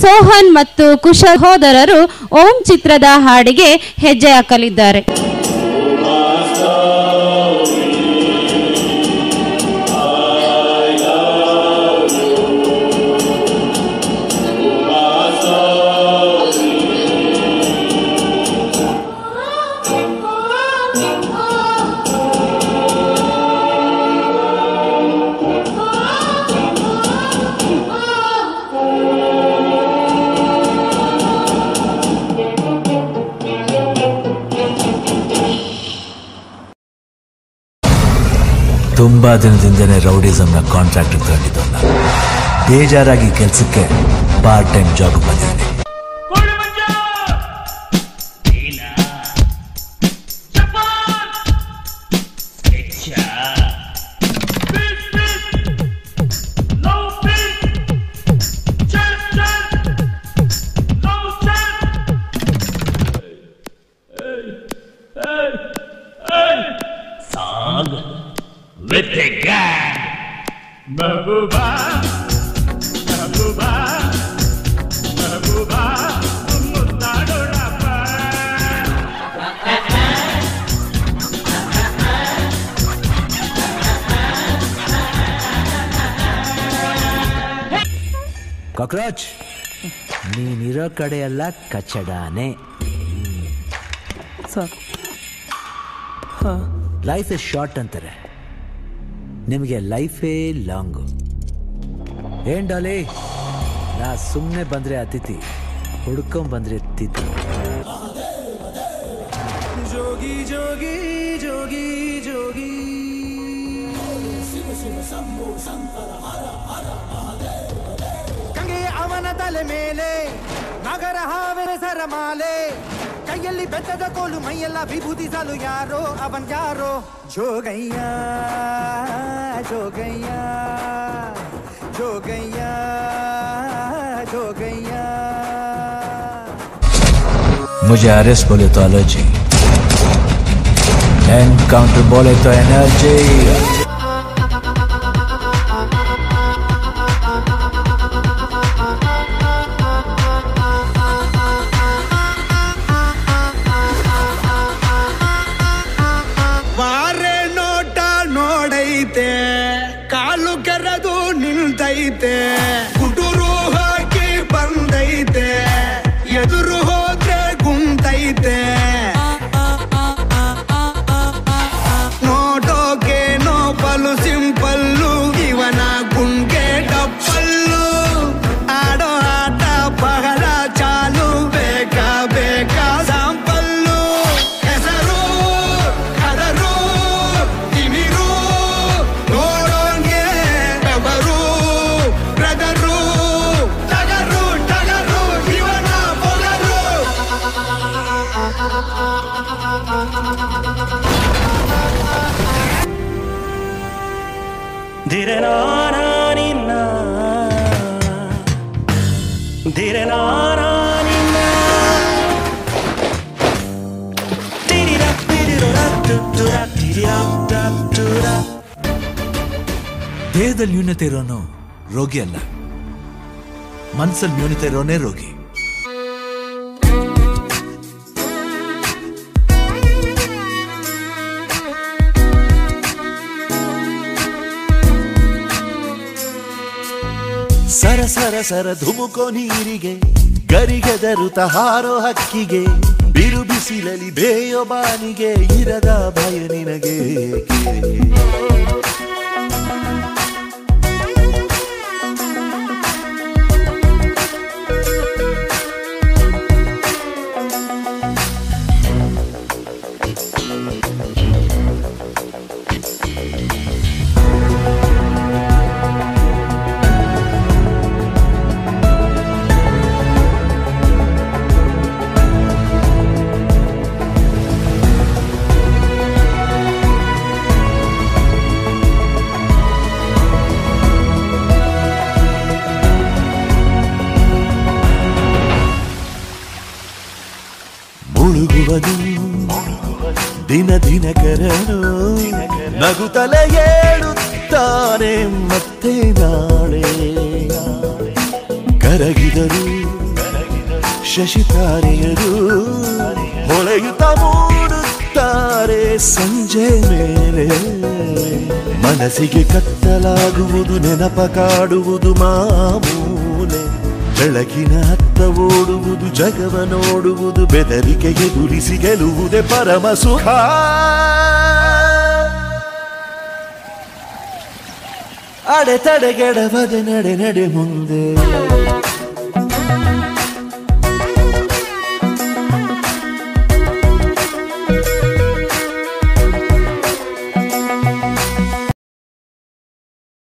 ಸೋಹನ್ ಮತ್ತು ಕುಶ ಸಹೋದರರು ಓಂ ಚಿತ್ರದ ಹಾಡಿಗೆ ಹೆಜ್ಜೆ ಹಾಕಲಿದ್ದಾರೆ ತುಂಬಾ ದಿನದಿಂದನೇ ರೌಡಿಸಮ್ನ ಕಾಂಟ್ರಾಕ್ಟ್ ತಗೊಂಡಿದ್ದು ನಾನು ಬೇಜಾರಾಗಿ ಕೆಲಸಕ್ಕೆ ಪಾರ್ಟ್ ಟೈಮ್ ಜಾಬ್ ಬಂದಿದ್ದೀನಿ with the gang. Mabuba, Mabuba, Mabuba, Mutadorapa. Cockroach ನೀನಿರೋ ಕಡೆ ಎಲ್ಲ ಕಚಡಾನೆ ಸರ್ ಲೈಫ್ ಇಸ್ ಶಾರ್ಟ್ ಅಂತಾರೆ ನಿಮಗೆ ಲೈಫೇ ಲಾಂಗು ಏನ್ ಡಾಲಿ ನಾ ಸುಮ್ಮನೆ ಬಂದ್ರೆ ಅತಿಥಿ ಹುಡ್ಕೊಂಡ್ ಬಂದ್ರೆ ತಿಥಿ ಜೋಗಿ ಜೋಗಿ ಜೋಗಿ ಜೋಗಿ ಗಂಗೆ ಅವನ ತಲೆ ಮೇಲೆ ನಗರ ಹಾವಿನ ಸರಮಾಲೆ ಕೈಯಲ್ಲಿ ಬೆಟ್ಟದ ಕೋಲು ಮೈಯೆಲ್ಲ ವಿಭೂತಿಸಲು ಯಾರೋ ಅವನ್ ಯಾರೋ ಜೋಗಯ್ಯ ಜೋಗಯ್ಯ ಜೋಗಯ್ಯ ಜೋಗಯ್ಯ मुझे अरेस्ट बोले तो एलर्जी एनकाउंटर बोले तो एनर्जी ಬಾರೆ ನೋಟ ನೋಡೈತೆ ಕಾಲು ಕೆರೆದು ನಿಲ್ತೈತೆ ಕುಟುರು ಹಾಕಿ ಬಂದೈತೆ ಎದುರು ಹೋದ್ರೆ ಗುಂತೈತೆ ನೋಟೋಕೆ ನೋಪಲು ಸಿಂಪಲ್ಲು ಇವನ ಗುಂಗೆ ಡಪ್ಪಲ್ಲು ಆಡೋ ಆಟ ಬಹಳ ಚಾಲು ಬೇಕಾ ಬೇಕಾ ಸಾಂಪಲ್ಲು ಹೆಸರು ಕದರು ತಿಮಿರು ನೋಡೋನ್ಗೆ ಬೆವರು ಬ್ರದರು ಟಗರು ಟಗರು ಇವನ ಬೊಗರು ಧಿರೆ ನಾನಾ ನಿನ್ನ ಧಿರೆ ನಾನಾ ನಿನ್ನ ತಿರಿರ ತಿರಿರ ತುತ್ತುರ ತಿರಿರ ತುತ್ತುರ ದೇಹದಲ್ಲಿ ನ್ಯೂನತೆ ಇರೋನು ರೋಗಿ ಅಲ್ಲ ಮನ್ಸಲ್ಲಿ ನ್ಯೂನತೆ ಇರೋನೇ ರೋಗಿ ಸರ ಸರ ಸರ ಧುಮುಕೋ ನೀರಿಗೆ ಗರಿಗೆದರುತ ಹಾರೋ ಹಕ್ಕಿಗೆ ಬಿರು ಬಿಸಿಲಲಿ ಬೇಯೋ ಬಾನಿಗೆ ಇರದ ಭಯ ನಿನಗೆ ಮುಳುಗುವನು ದಿನ ದಿನಕರನು ನಗುತ್ತಲೇ ಏಳುತ್ತಾನೆ ಮತ್ತೆ ನಾಳೆ ಕರಗಿದರು ಶಶಿತಾರೆಯರು ಹೊಳೆಯುತ್ತ ಮೂಡುತ್ತಾರೆ ಸಂಜೆ ಮೇಲೆ ಮನಸ್ಸಿಗೆ ಕತ್ತಲಾಗುವುದು ನೆನಪ ಕಾಡುವುದು ಮಾಮೂಲೆ ಬೆಳಕಿನ ಹತ್ತ ಓಡುವುದು ಜಗವ ನೋಡುವುದು ಬೆದರಿಕೆ ಎದುರಿಸಿ ಗೆಲುವುದೇ ಪರಮ ಸುಖ ಅಡೆತಡೆಗೆಡವದೆ ನಡೆ ನಡೆ ಮುಂದೆ